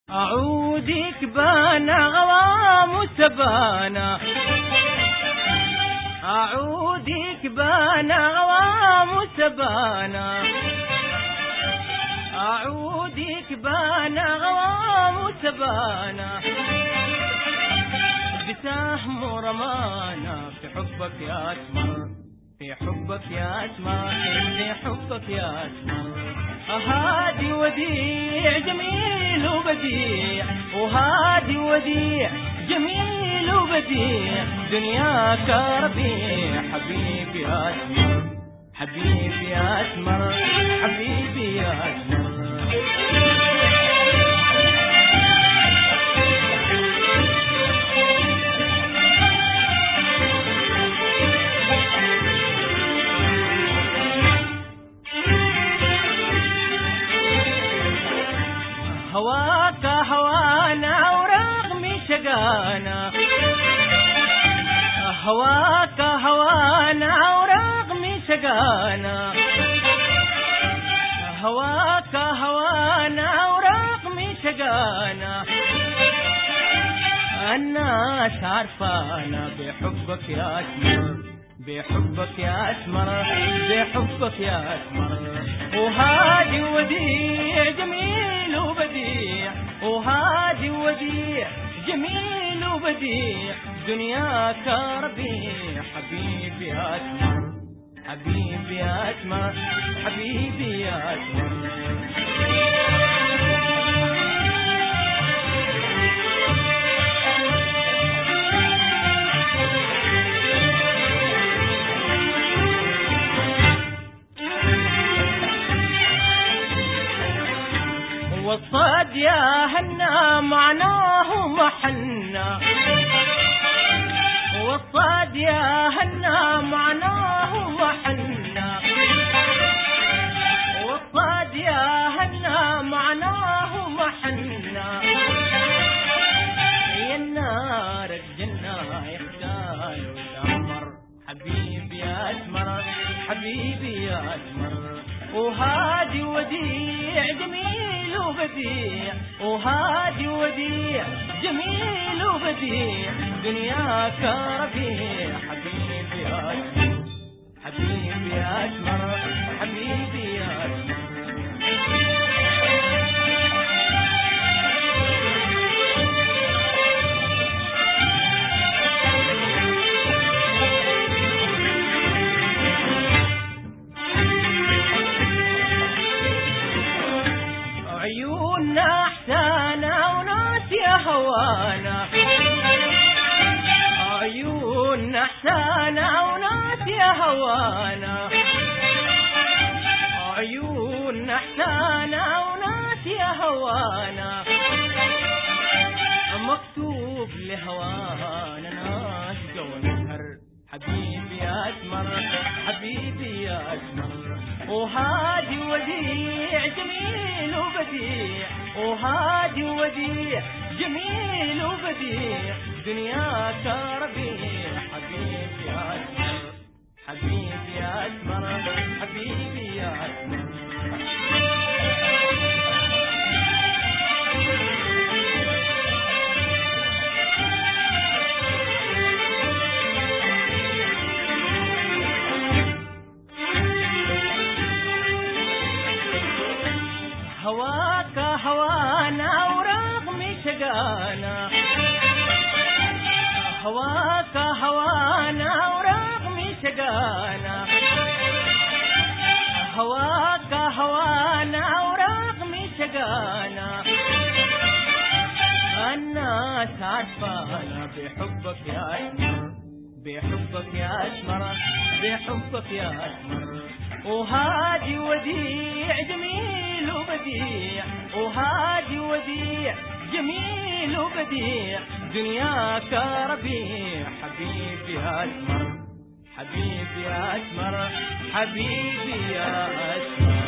أعودك بانا غوام سبانا أعودك بانا غوام سبانا أعودك بانا غوام سبانا بسهم رمانا في حبك يا أسمر في حبك يا أسمر في حبك يا أسمر هادي وديع جميل وبديع وهادي وديع جميل وبديع دنياك ربيع حبيبي يا أسمر حبيبي يا أسمر حبيبي يا أسمر هواك هوانا ورغم شقانا هواك هوانا ورغم شقانا هواك هوانا ورغم شقانا الناس عارفانا بحبك يا اسمر بحبك يا اسمر بحبك يا اسمر وهادي وديع جميل وبديع وهادي وديع جميل وبديع دنياك ربيع حبيبي يا اسمر حبيبي يا اسمر حبيبي يا اسمر والصاد يا هنا معناه محنا والصاد يا هنا معناه محنا والصاد يا هنا معناه محنا يا النار الجنة يختال الأمر حبيبي يا أسمر حبيبي يا أسمر وهادي وديع جميل وبديع وهادي وديع جميل وبديع دنياك ربيع حبيبي يا أسمر حبيبي يا أسمر حبيبي يا أسمر عيوننا احسانا وناس يا هوانا عيوننا احسانا وناس يا هوانا عيوننا احسانا وناس يا هوانا مكتوب لهوانا ناس جو نهر حبيبي يا اسمر حبيبي يا اسمر وهادي وديع جميل وبديع وهادي وديع جميل وبديع دنياك ربيع حبيبي يا اسمر حبيبي يا اسمر حبيبي يا اسمر هواك هوانا ورغم شقانا هواك هوانا ورغم شقانا هواك هوانا ورغم شقانا الناس عارفانا بحبك يا أسمر بحبك يا أسمر بحبك يا أسمر وهادي وديع جميل وبديع وهادي وديع جميل وبديع دنياك ربيع حبيبي يا أسمر حبيبي يا أسمر حبيبي يا أسمر